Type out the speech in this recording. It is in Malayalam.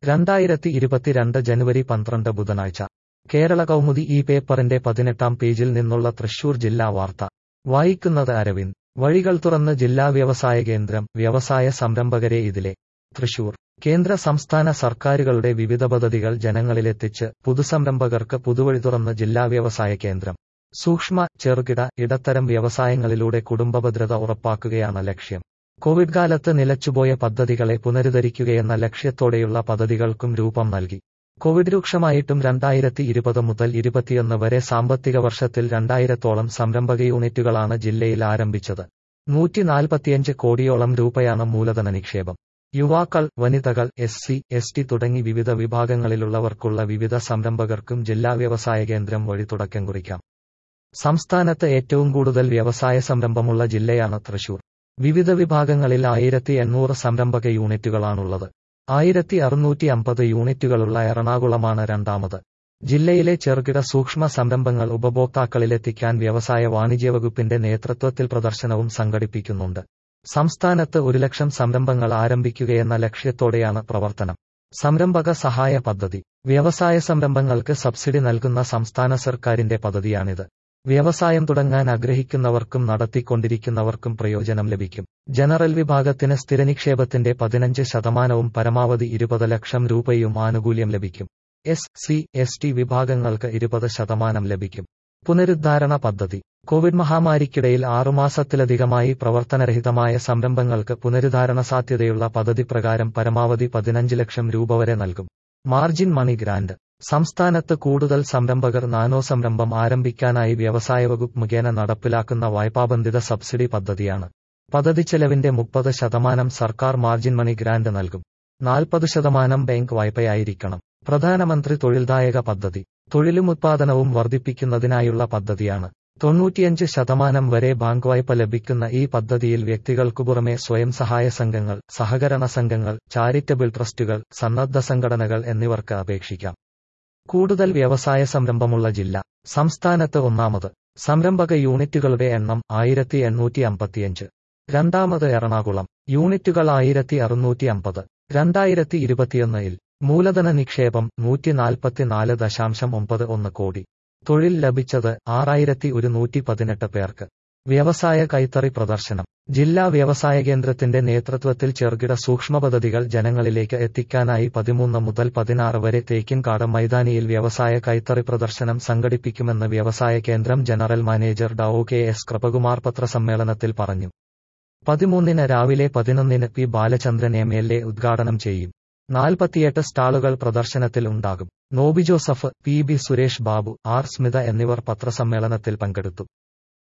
രണ്ടായിരത്തി ഇരുപത്തിരണ്ട് ജനുവരി പന്ത്രണ്ട് ബുധനാഴ്ച കേരള കൗമുദി ഈ പേപ്പറിന്റെ പതിനെട്ടാം പേജിൽ നിന്നുള്ള തൃശൂർ ജില്ലാ വാർത്ത വായിക്കുന്നത് അരവിന്ദ് വഴികൾ തുറന്ന് ജില്ലാ വ്യവസായ കേന്ദ്രം വ്യവസായ സംരംഭകരെ ഇതിലെ തൃശൂർ കേന്ദ്ര സംസ്ഥാന സർക്കാരുകളുടെ വിവിധ പദ്ധതികൾ ജനങ്ങളിലെത്തിച്ച് പുതുസംരംഭകർക്ക് പുതുവഴി തുറന്ന് ജില്ലാ വ്യവസായ കേന്ദ്രം സൂക്ഷ്മ ചെറുകിട ഇടത്തരം വ്യവസായങ്ങളിലൂടെ കുടുംബഭദ്രത ഉറപ്പാക്കുകയാണ് ലക്ഷ്യം കോവിഡ് കാലത്ത് നിലച്ചുപോയ പദ്ധതികളെ പുനരുദ്ധരിക്കുകയെന്ന ലക്ഷ്യത്തോടെയുള്ള പദ്ധതികൾക്കും രൂപം നൽകി കോവിഡ് രൂക്ഷമായിട്ടും രണ്ടായിരത്തി ഇരുപത് മുതൽ ഇരുപത്തിയൊന്ന് വരെ സാമ്പത്തിക വർഷത്തിൽ രണ്ടായിരത്തോളം സംരംഭക യൂണിറ്റുകളാണ് ജില്ലയിൽ ആരംഭിച്ചത് നൂറ്റി നാൽപ്പത്തിയഞ്ച് കോടിയോളം രൂപയാണ് മൂലധന നിക്ഷേപം യുവാക്കൾ വനിതകൾ എസ് സി എസ് ടി തുടങ്ങി വിവിധ വിഭാഗങ്ങളിലുള്ളവർക്കുള്ള വിവിധ സംരംഭകർക്കും ജില്ലാ വ്യവസായ കേന്ദ്രം വഴി തുടക്കം കുറിക്കാം സംസ്ഥാനത്ത് ഏറ്റവും കൂടുതൽ വ്യവസായ സംരംഭമുള്ള ജില്ലയാണ് തൃശൂർ വിവിധ വിഭാഗങ്ങളിൽ ആയിരത്തി എണ്ണൂറ് സംരംഭക യൂണിറ്റുകളാണുള്ളത് ആയിരത്തി അറുന്നൂറ്റി അമ്പത് യൂണിറ്റുകളുള്ള എറണാകുളമാണ് രണ്ടാമത് ജില്ലയിലെ ചെറുകിട സൂക്ഷ്മ സംരംഭങ്ങൾ ഉപഭോക്താക്കളിലെത്തിക്കാൻ വ്യവസായ വാണിജ്യ വകുപ്പിന്റെ നേതൃത്വത്തിൽ പ്രദർശനവും സംഘടിപ്പിക്കുന്നുണ്ട് സംസ്ഥാനത്ത് ഒരു ലക്ഷം സംരംഭങ്ങൾ ആരംഭിക്കുകയെന്ന ലക്ഷ്യത്തോടെയാണ് പ്രവർത്തനം സംരംഭക സഹായ പദ്ധതി വ്യവസായ സംരംഭങ്ങൾക്ക് സബ്സിഡി നൽകുന്ന സംസ്ഥാന സർക്കാരിന്റെ പദ്ധതിയാണിത് വ്യവസായം തുടങ്ങാൻ ആഗ്രഹിക്കുന്നവർക്കും നടത്തിക്കൊണ്ടിരിക്കുന്നവർക്കും പ്രയോജനം ലഭിക്കും ജനറൽ വിഭാഗത്തിന് സ്ഥിരനിക്ഷേപത്തിന്റെ പതിനഞ്ച് ശതമാനവും പരമാവധി ഇരുപത് ലക്ഷം രൂപയും ആനുകൂല്യം ലഭിക്കും എസ് സി എസ് ടി വിഭാഗങ്ങൾക്ക് ഇരുപത് ശതമാനം ലഭിക്കും പുനരുദ്ധാരണ പദ്ധതി കോവിഡ് മഹാമാരിക്കിടയിൽ ആറുമാസത്തിലധികമായി പ്രവർത്തനരഹിതമായ സംരംഭങ്ങൾക്ക് പുനരുദ്ധാരണ സാധ്യതയുള്ള പദ്ധതി പ്രകാരം പരമാവധി പതിനഞ്ച് ലക്ഷം രൂപ വരെ നൽകും മാർജിൻ മണി ഗ്രാന്റ് സംസ്ഥാനത്ത് കൂടുതൽ സംരംഭകർ നാനോ സംരംഭം ആരംഭിക്കാനായി വ്യവസായ വകുപ്പ് മുഖേന നടപ്പിലാക്കുന്ന വായ്പാബന്ധിത സബ്സിഡി പദ്ധതിയാണ് പദ്ധതി ചെലവിന്റെ മുപ്പത് ശതമാനം സർക്കാർ മാർജിൻ മണി ഗ്രാന്റ് നൽകും നാൽപ്പത് ശതമാനം ബാങ്ക് വായ്പയായിരിക്കണം പ്രധാനമന്ത്രി തൊഴിൽദായക പദ്ധതി തൊഴിലും ഉത്പാദനവും വർദ്ധിപ്പിക്കുന്നതിനായുള്ള പദ്ധതിയാണ് തൊണ്ണൂറ്റിയഞ്ച് ശതമാനം വരെ ബാങ്ക് വായ്പ ലഭിക്കുന്ന ഈ പദ്ധതിയിൽ വ്യക്തികൾക്കു പുറമെ സ്വയം സഹായ സംഘങ്ങൾ സഹകരണ സംഘങ്ങൾ ചാരിറ്റബിൾ ട്രസ്റ്റുകൾ സന്നദ്ധ സംഘടനകൾ എന്നിവർക്ക് അപേക്ഷിക്കാം കൂടുതൽ വ്യവസായ സംരംഭമുള്ള ജില്ല സംസ്ഥാനത്ത് ഒന്നാമത് സംരംഭക യൂണിറ്റുകളുടെ എണ്ണം ആയിരത്തി എണ്ണൂറ്റി അമ്പത്തിയഞ്ച് രണ്ടാമത് എറണാകുളം യൂണിറ്റുകൾ ആയിരത്തി അറുന്നൂറ്റി അമ്പത് രണ്ടായിരത്തി ഇരുപത്തിയൊന്നിൽ മൂലധന നിക്ഷേപം നൂറ്റി നാൽപ്പത്തിനാല് ദശാംശം ഒമ്പത് ഒന്ന് കോടി തൊഴിൽ ലഭിച്ചത് ആറായിരത്തി ഒരുന്നൂറ്റി പതിനെട്ട് പേർക്ക് വ്യവസായ കൈത്തറി പ്രദർശനം ജില്ലാ വ്യവസായ കേന്ദ്രത്തിന്റെ നേതൃത്വത്തിൽ ചെറുകിട സൂക്ഷ്മ പദ്ധതികൾ ജനങ്ങളിലേക്ക് എത്തിക്കാനായി പതിമൂന്ന് മുതൽ പതിനാറ് വരെ തേക്കിൻകാട് മൈതാനിയിൽ വ്യവസായ കൈത്തറി പ്രദർശനം സംഘടിപ്പിക്കുമെന്ന് വ്യവസായ കേന്ദ്രം general manager Dr K S Kripakumar പത്രസമ്മേളനത്തിൽ പറഞ്ഞു പതിമൂന്നിന് രാവിലെ പതിനൊന്നിന് P Balachandran M L A ഉദ്ഘാടനം ചെയ്യും നാൽപ്പത്തിയെട്ട് സ്റ്റാളുകൾ പ്രദർശനത്തിൽ ഉണ്ടാകും Noby Joseph P B Suresh Babu R Smitha എന്നിവർ പത്രസമ്മേളനത്തിൽ പങ്കെടുത്തു